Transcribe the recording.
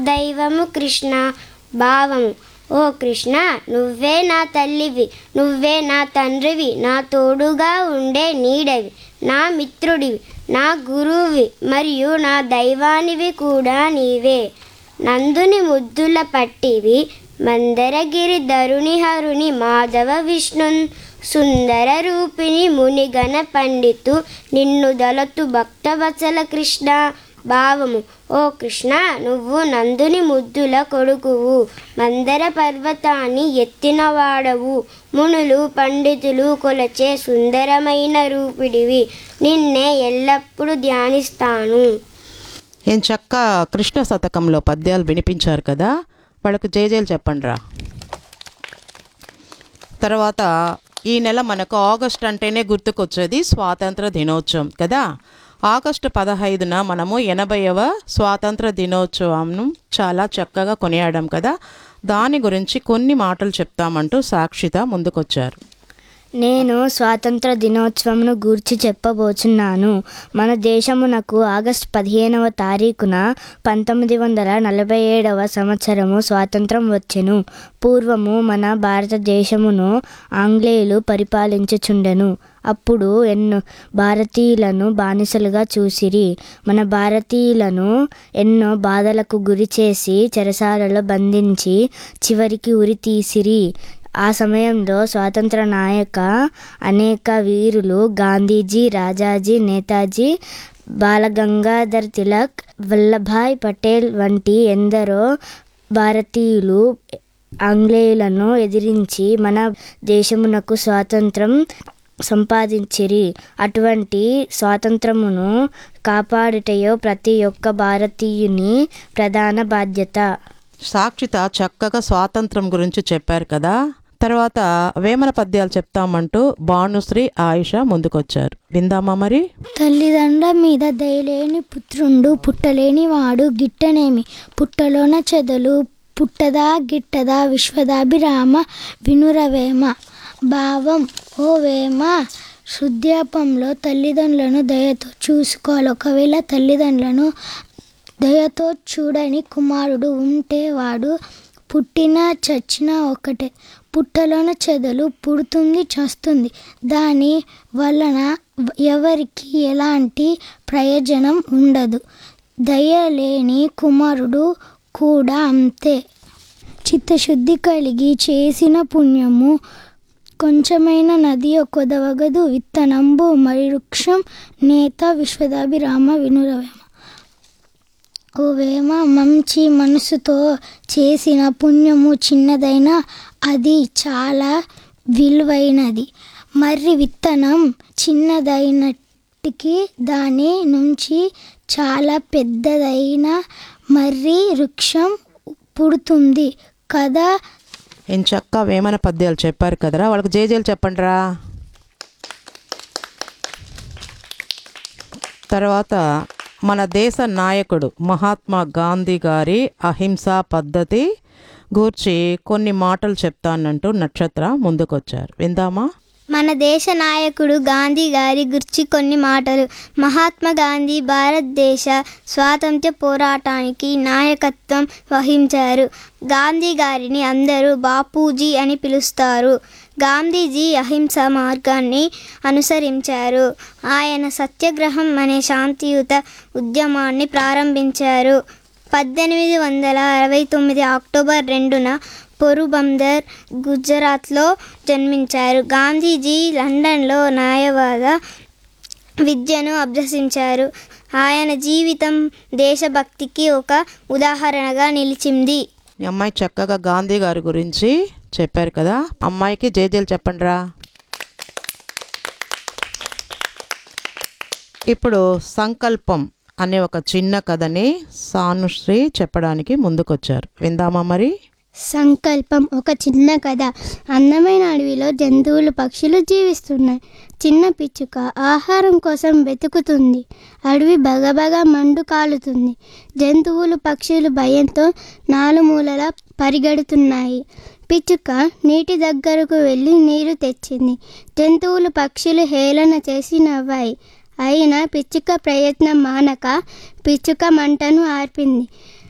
దైవము కృష్ణ భావము ఓ కృష్ణ నువ్వే నా తల్లివి నువ్వే నా తండ్రివి నా తోడుగా ఉండే నీడవి నా మిత్రుడివి నా గురువువి మరియు నా దైవానివి కూడా నీవే నందుని ముద్దుల పట్టివి మందరగిరి ధరుని హరుని మాధవ విష్ణున్ సుందర రూపిణి మునిగణ పండితు నిన్ను దళతు భక్తవత్సల కృష్ణ భావము ఓ కృష్ణ నువ్వు నందుని ముద్దుల కొడుకువు మందర పర్వతాన్ని ఎత్తినవాడవు మునులు పండితులు కొలచే సుందరమైన రూపిడివి నిన్నే ఎల్లప్పుడూ ధ్యానిస్తాను ఏం చక్క కృష్ణ శతకంలో పద్యాలు వినిపించారు కదా వాళ్ళకు జేజేలు చెప్పండి రా తర్వాత ఈ నెల మనకు ఆగస్ట్ అంటేనే గుర్తుకొచ్చేది స్వాతంత్ర దినోత్సవం కదా ఆగస్టు పదహైదున మనము ఎనభైవ స్వాతంత్ర దినోత్సవంను చాలా చక్కగా కొనియాడాం కదా దాని గురించి కొన్ని మాటలు చెప్తామంటూ సాక్షిత ముందుకొచ్చారు నేను స్వాతంత్ర దినోత్సవంను గూర్చి చెప్పబోచున్నాను మన దేశమునకు ఆగస్టు పదిహేనవ తారీఖున పంతొమ్మిది వందల నలభై ఏడవ సంవత్సరము స్వాతంత్రం వచ్చెను పూర్వము మన భారతదేశమును ఆంగ్లేయులు పరిపాలించుచుండెను అప్పుడు ఎన్నో భారతీయులను బానిసలుగా చూసిరి మన భారతీయులను ఎన్నో బాధలకు గురి చేసి చెరసాలలో బంధించి చివరికి ఉరి తీసిరి ఆ సమయంలో స్వాతంత్ర నాయక అనేక వీరులు గాంధీజీ రాజాజీ నేతాజీ బాలగంగాధర్ తిలక్ వల్లభాయ్ పటేల్ వంటి ఎందరో భారతీయులు ఆంగ్లేయులను ఎదిరించి మన దేశమునకు స్వాతంత్రం సంపాదించిరి అటువంటి స్వాతంత్రమును కాపాడుటయో ప్రతి ఒక్క భారతీయుని ప్రధాన బాధ్యత సాక్షిత చక్కగా స్వాతంత్రం గురించి చెప్పారు కదా తర్వాత వేమన పద్యాలు చెప్తామంటూ భానుశ్రీ ఆయుష ముందుకొచ్చారు విందామా మరి తల్లిదండ్రుల మీద దయలేని పుత్రుండు పుట్టలేని వాడు గిట్టనేమి పుట్టలోన చెదలు పుట్టదా గిట్టదా విశ్వదాభిరామ వినురవేమ భావం ఓ వేమ శుద్ధాపంలో తల్లిదండ్రులను దయతో చూసుకోవాలి ఒకవేళ తల్లిదండ్రులను దయతో చూడని కుమారుడు ఉంటే వాడు పుట్టినా చచ్చినా ఒకటే పుట్టలోన చెదలు పుడుతుంది చస్తుంది దాని వలన ఎవరికి ఎలాంటి ప్రయోజనం ఉండదు దయ లేని కుమారుడు కూడా అంతే చిత్తశుద్ధి కలిగి చేసిన పుణ్యము కొంచెమైన నది కొదవగదు విత్తనంబు మరి వృక్షం నేత విశ్వదాభిరామ వినురవేమ ఓ వేమ మంచి మనసుతో చేసిన పుణ్యము చిన్నదైనా అది చాలా విలువైనది మర్రి విత్తనం చిన్నదైనటికి దాని నుంచి చాలా పెద్దదైన మర్రి వృక్షం పుడుతుంది కదా ఏం చక్క వేమన పద్యాలు చెప్పారు కదరా వాళ్ళకి జేజేలు చెప్పండి రా తర్వాత మన దేశ నాయకుడు మహాత్మా గాంధీ గారి అహింసా పద్ధతి గూర్చి కొన్ని మాటలు చెప్తానంటూ నక్షత్ర ముందుకొచ్చారు విందామా మన దేశ నాయకుడు గాంధీ గారి గురించి కొన్ని మాటలు మహాత్మా గాంధీ భారతదేశ స్వాతంత్ర్య పోరాటానికి నాయకత్వం వహించారు గాంధీ గారిని అందరూ బాపూజీ అని పిలుస్తారు గాంధీజీ అహింస మార్గాన్ని అనుసరించారు ఆయన సత్యాగ్రహం అనే శాంతియుత ఉద్యమాన్ని ప్రారంభించారు పద్దెనిమిది వందల అరవై తొమ్మిది అక్టోబర్ రెండున పోరుబందర్ గుజరాత్లో జన్మించారు గాంధీజీ లండన్లో న్యాయవాద విద్యను అభ్యసించారు ఆయన జీవితం దేశభక్తికి ఒక ఉదాహరణగా నిలిచింది మీ అమ్మాయి చక్కగా గాంధీ గారి గురించి చెప్పారు కదా అమ్మాయికి జేజేలు చెప్పండి రా ఇప్పుడు సంకల్పం అనే ఒక చిన్న కథని సానుశ్రీ చెప్పడానికి ముందుకొచ్చారు విందామా మరి సంకల్పం ఒక చిన్న కథ అందమైన అడవిలో జంతువులు పక్షులు జీవిస్తున్నాయి చిన్న పిచ్చుక ఆహారం కోసం వెతుకుతుంది అడవి బగబగ మండు కాలుతుంది జంతువులు పక్షులు భయంతో నాలుమూలలా పరిగెడుతున్నాయి పిచ్చుక నీటి దగ్గరకు వెళ్ళి నీరు తెచ్చింది జంతువులు పక్షులు హేళన చేసి నవ్వాయి అయినా పిచ్చుక ప్రయత్నం మానక పిచ్చుక మంటను ఆర్పింది